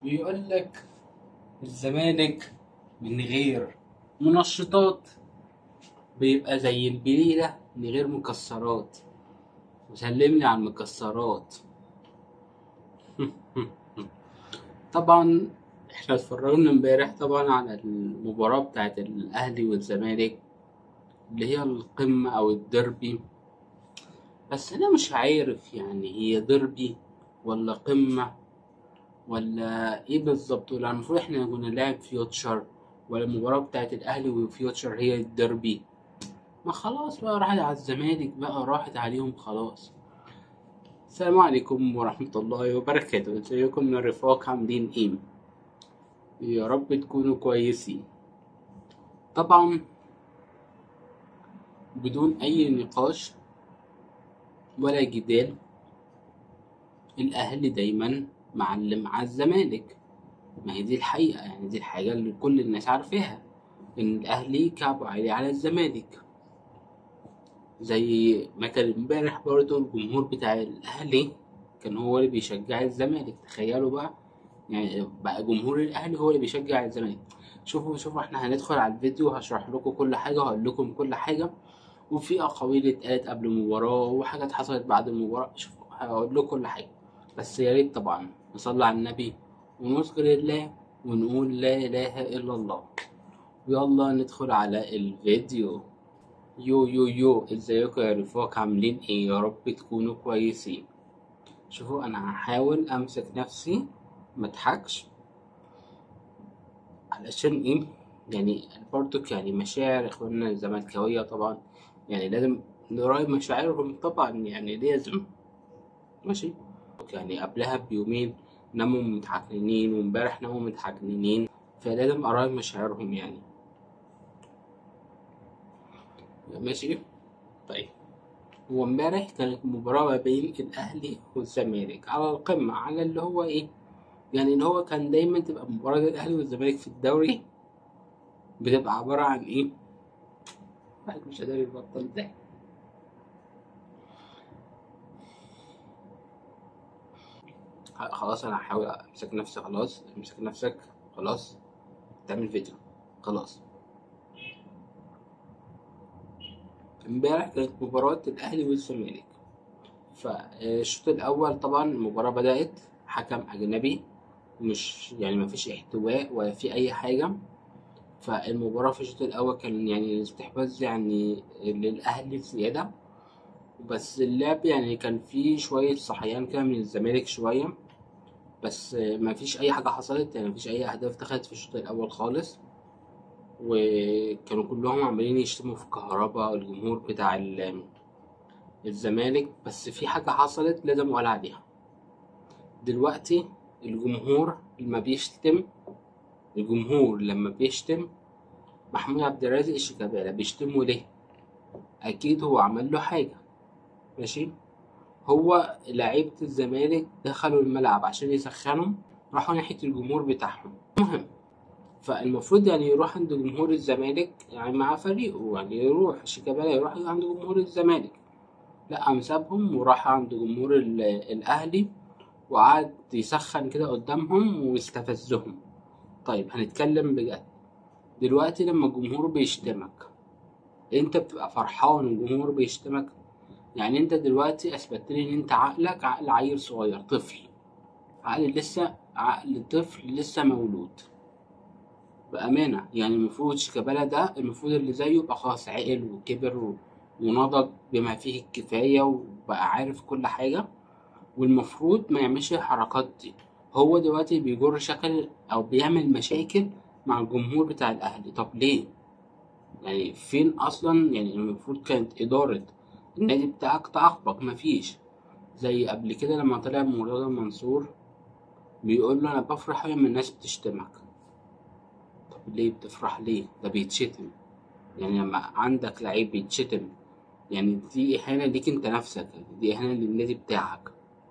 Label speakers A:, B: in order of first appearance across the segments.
A: بيقول لك الزمالك من غير منشطات بيبقى زي البليلة من غير مكسرات وسلمني على المكسرات طبعا احنا اتفرجنا امبارح طبعا على المباراة بتاعت الأهلي والزمالك اللي هي القمة أو الديربي بس أنا مش عارف يعني هي ديربي ولا قمة ولا ايه بالظبط ولا المفروض احنا كنا نلعب فيوتشر ولا المباراة بتاعت الأهلي وفيوتشر هي الديربي ما خلاص بقى راحت على الزمالك بقى راحت عليهم خلاص السلام عليكم ورحمة الله وبركاته ازيكم من الرفاق عاملين ايه يا رب تكونوا كويسين طبعا بدون اي نقاش ولا جدال الاهلي دايما معلم على الزمالك ما هي دي الحقيقة يعني دي الحاجة اللي كل الناس عارفاها ان الاهلي كعبه عالي على الزمالك زي ما كان امبارح برضه الجمهور بتاع الاهلي كان هو اللي بيشجع الزمالك تخيلوا بقى يعني بقى جمهور الاهلي هو اللي بيشجع الزمالك شوفوا شوفوا احنا هندخل على الفيديو هشرح لكم كل حاجه وهقول لكم كل حاجه وفي اقاويل اتقالت قبل المباراه وحاجات حصلت بعد المباراه شوفوا هقول لكم كل حاجه بس يا ريت طبعا نصلي على النبي ونذكر الله ونقول لا اله الا الله ويلا ندخل على الفيديو يو يو يو ازيكم يا رفاق عاملين ايه يا رب تكونوا كويسين شوفوا انا هحاول امسك نفسي مضحكش علشان ايه يعني برضك يعني مشاعر اخواننا الزملكاوية طبعا يعني لازم نراعي مشاعرهم طبعا يعني لازم ماشي يعني قبلها بيومين ناموا متحكنين وامبارح ناموا متحكنين فلازم اراعي مشاعرهم يعني ماشي طيب هو امبارح كانت مباراة ما بين الأهلي والزمالك على القمة على اللي هو إيه يعني اللي هو كان دايما تبقى مباراة الأهلي والزمالك في الدوري بتبقى عبارة عن إيه واحد مش قادر يبطل ده خلاص أنا هحاول أمسك نفسي خلاص امسك نفسك خلاص تعمل فيديو خلاص امبارح كانت مباراة الأهلي والزمالك فالشوط الأول طبعا المباراة بدأت حكم أجنبي مش يعني مفيش احتواء ولا في أي حاجة فالمباراة في الشوط الأول كان يعني الاستحواذ يعني للأهلي زيادة بس اللعب يعني كان فيه شوية صحيان كده من الزمالك شوية بس مفيش أي حاجة حصلت يعني مفيش أي أهداف دخلت في الشوط الأول خالص وكانوا كلهم عمالين يشتموا في كهربا الجمهور بتاع الزمالك بس في حاجة حصلت لازم أقول عليها دلوقتي الجمهور لما بيشتم الجمهور لما بيشتم محمود عبد الرازق الشيكابالا بيشتمه ليه؟ أكيد هو عمل له حاجة ماشي هو لعيبة الزمالك دخلوا الملعب عشان يسخنوا راحوا ناحية الجمهور بتاعهم المهم فالمفروض يعني يروح عند جمهور الزمالك يعني مع فريقه يعني يروح شيكابالا يروح عند جمهور الزمالك لا قام سابهم وراح عند جمهور الاهلي وقعد يسخن كده قدامهم واستفزهم طيب هنتكلم بجد دلوقتي لما الجمهور بيشتمك انت بتبقى فرحان الجمهور بيشتمك يعني انت دلوقتي اثبتت لي ان انت عقلك عقل عيل صغير طفل عقل لسه عقل طفل لسه مولود بأمانة يعني المفروض شيكابالا ده المفروض اللي زيه يبقى خلاص عقل وكبر ونضج بما فيه الكفاية وبقى عارف كل حاجة والمفروض ما يعملش الحركات دي هو دلوقتي بيجر شكل أو بيعمل مشاكل مع الجمهور بتاع الأهلي طب ليه؟ يعني فين أصلا يعني المفروض كانت إدارة النادي بتاعك تعاقبك مفيش زي قبل كده لما طلع مرتضى منصور بيقول له أنا بفرح لما الناس بتشتمك ليه بتفرح ليه ده بيتشتم يعني لما عندك لعيب بيتشتم يعني دي إهانة ليك أنت نفسك دي إهانة للنادي بتاعك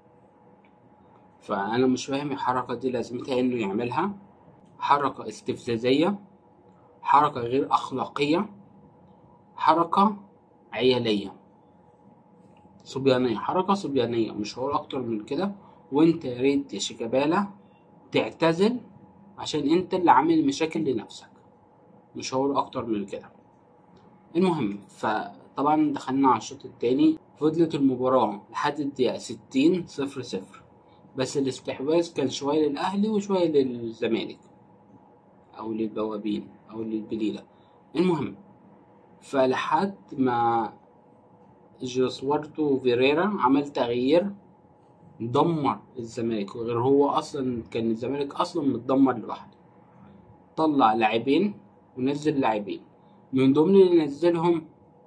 A: فأنا مش فاهم الحركة دي لازمتها إنه يعملها حركة استفزازية حركة غير أخلاقية حركة عيالية صبيانية حركة صبيانية مش هقول أكتر من كده وأنت يا ريت يا شيكابالا تعتزل عشان انت اللي عامل مشاكل لنفسك مش هقول اكتر من كده المهم فطبعا دخلنا على الشوط التاني فضلت المباراة لحد الدقيقة ستين صفر صفر بس الاستحواذ كان شوية للأهلي وشوية للزمالك أو للبوابين أو للبليلة المهم فلحد ما جوسوارتو فيريرا عمل تغيير دمر الزمالك وغير هو اصلا كان الزمالك اصلا متدمر لوحده طلع لاعبين ونزل لاعبين من ضمن اللي نزلهم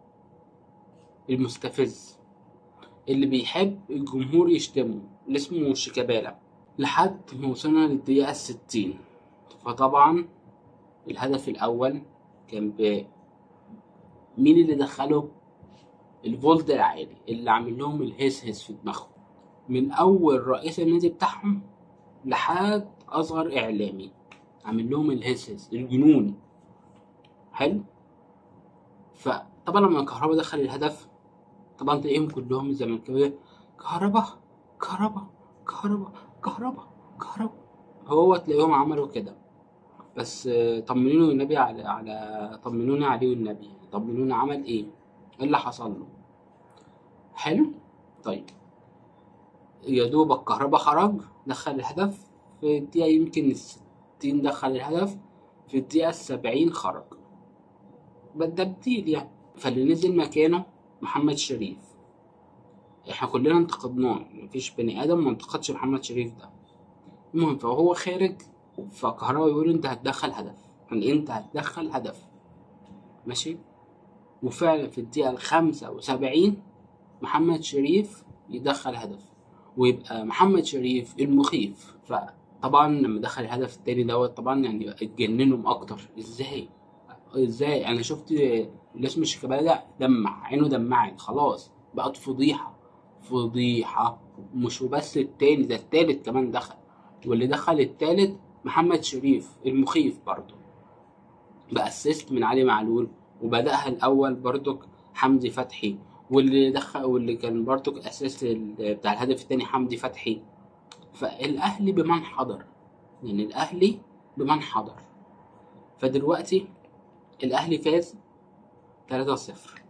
A: المستفز اللي بيحب الجمهور يشتمه اللي اسمه شيكابالا لحد ما وصلنا للدقيقة الستين فطبعا الهدف الأول كان ب مين اللي دخله الفولت العالي اللي عامل لهم الهس هس في دماغهم من اول رئيس النادي بتاعهم لحد اصغر اعلامي عامل لهم الهس هس الجنون حلو فطبعا لما كهربا دخل الهدف طبعا تلاقيهم كلهم الزملكاويه كهربا كهربا كهربا كهربا كهربا هو تلاقيهم عملوا كده بس آه، طمنوني والنبي على على طمنوني عليه والنبي طمنوني عمل ايه ايه اللي حصل له حلو طيب يا دوب الكهرباء خرج دخل الهدف في الدقيقة يمكن الستين دخل الهدف في الدقيقة السبعين خرج ده بديل يعني فاللي نزل مكانه محمد شريف احنا كلنا انتقدناه مفيش بني ادم ما انتقدش محمد شريف ده المهم فهو خارج فكهربا يقول انت هتدخل هدف يعني انت هتدخل هدف ماشي وفعلا في الدقيقة الخامسة وسبعين محمد شريف يدخل هدف ويبقى محمد شريف المخيف فطبعا لما دخل الهدف التاني دوت طبعا يعني اتجننهم اكتر ازاي ازاي انا شفت اللي اسمه شيكابالا ده دمع عينه دمعت خلاص بقت فضيحة فضيحة مش وبس التاني ده التالت كمان دخل واللي دخل التالت محمد شريف المخيف برضه بأسست من علي معلول وبدأها الأول برضك حمدي فتحي واللي دخل واللي كان برضك أساس ال- بتاع الهدف التاني حمدي فتحي فالأهلي بمن حضر يعني الأهلي بمن حضر فدلوقتي الأهلي فاز 3-0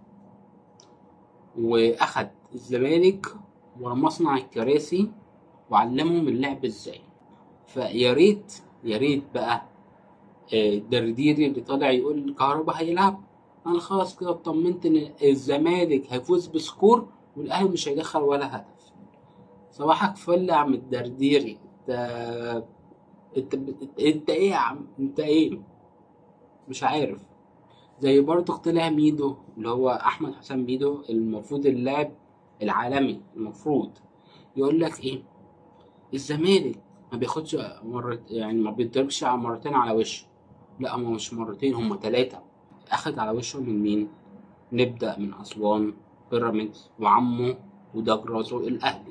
A: وأخد الزمالك ورا مصنع الكراسي وعلمهم اللعب ازاي فيا ريت يا ريت بقى آه، الدرديري اللي طالع يقول كهربا هيلعب انا خلاص كده اطمنت ان الزمالك هيفوز بسكور والاهلي مش هيدخل ولا هدف صباحك فل يا عم الدرديري انت انت انت, انت ايه يا عم انت ايه مش عارف زي برضه طلع ميدو اللي هو احمد حسام ميدو المفروض اللاعب العالمي المفروض يقول لك ايه الزمالك ما بياخدش مرة يعني ما بيضربش على مرتين على وشه لا هما مش مرتين هما تلاتة أخد على وشه من مين؟ نبدأ من أسوان بيراميدز وعمه وده جرازو الأهلي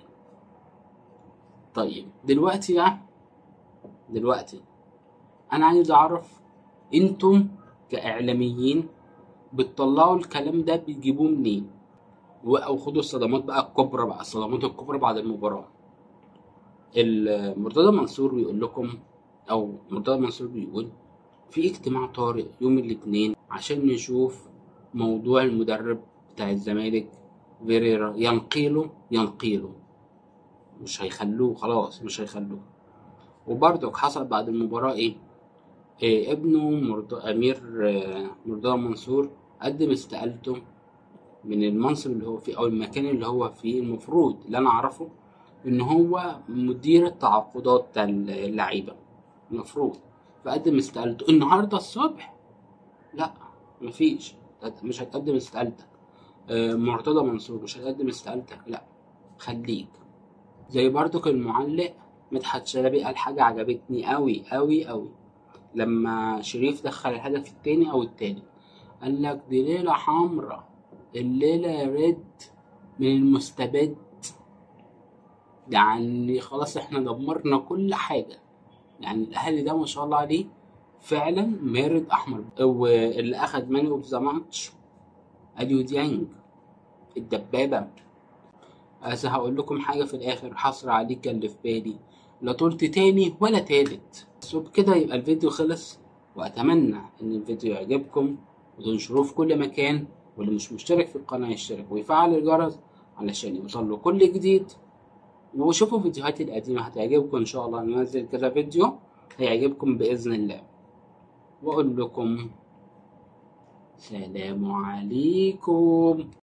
A: طيب دلوقتي بقى دلوقتي أنا عايز أعرف أنتم كإعلاميين بتطلعوا الكلام ده بتجيبوه منين؟ و- أو خدوا الصدمات بقى الكبرى بقى الصدمات الكبرى بعد المباراة ال- مرتضى منصور بيقول لكم او مرتضى منصور بيقول في اجتماع طارئ يوم الاثنين عشان نشوف موضوع المدرب بتاع الزمالك فيريرا ينقيله ينقيله مش هيخلوه خلاص مش هيخلوه وبرضك حصل بعد المباراة ايه, إيه ابنه مرض... امير آه، مرتضى منصور قدم استقالته من المنصب اللي هو فيه او المكان اللي هو فيه المفروض اللي انا اعرفه ان هو مدير التعاقدات بتاع اللعيبه المفروض فقدم استقالته النهارده الصبح لا مفيش مش هتقدم استقالتك آه، مرتضى منصور مش هتقدم استقالتك لا خليك زي برضك المعلق مدحت شلبي قال حاجة عجبتني قوي قوي قوي لما شريف دخل الهدف التاني او التالت قال لك دي ليلة حمرا الليلة يا ريد من المستبد يعني خلاص احنا دمرنا كل حاجة يعني الاهلي ده ما شاء الله عليه فعلا مارد احمر واللي اخد مان اوف ذا ماتش اليو ديانج الدبابة بس هقول لكم حاجة في الآخر حصر عليك اللي في بالي لا تلت تاني ولا تالت بس وبكده يبقى الفيديو خلص وأتمنى إن الفيديو يعجبكم وتنشروه في كل مكان واللي مش مشترك في القناة يشترك ويفعل الجرس علشان يوصله كل جديد وشوفوا فيديوهاتي القديمة هتعجبكم إن شاء الله ننزل كذا فيديو هيعجبكم بإذن الله وأقول لكم سلام عليكم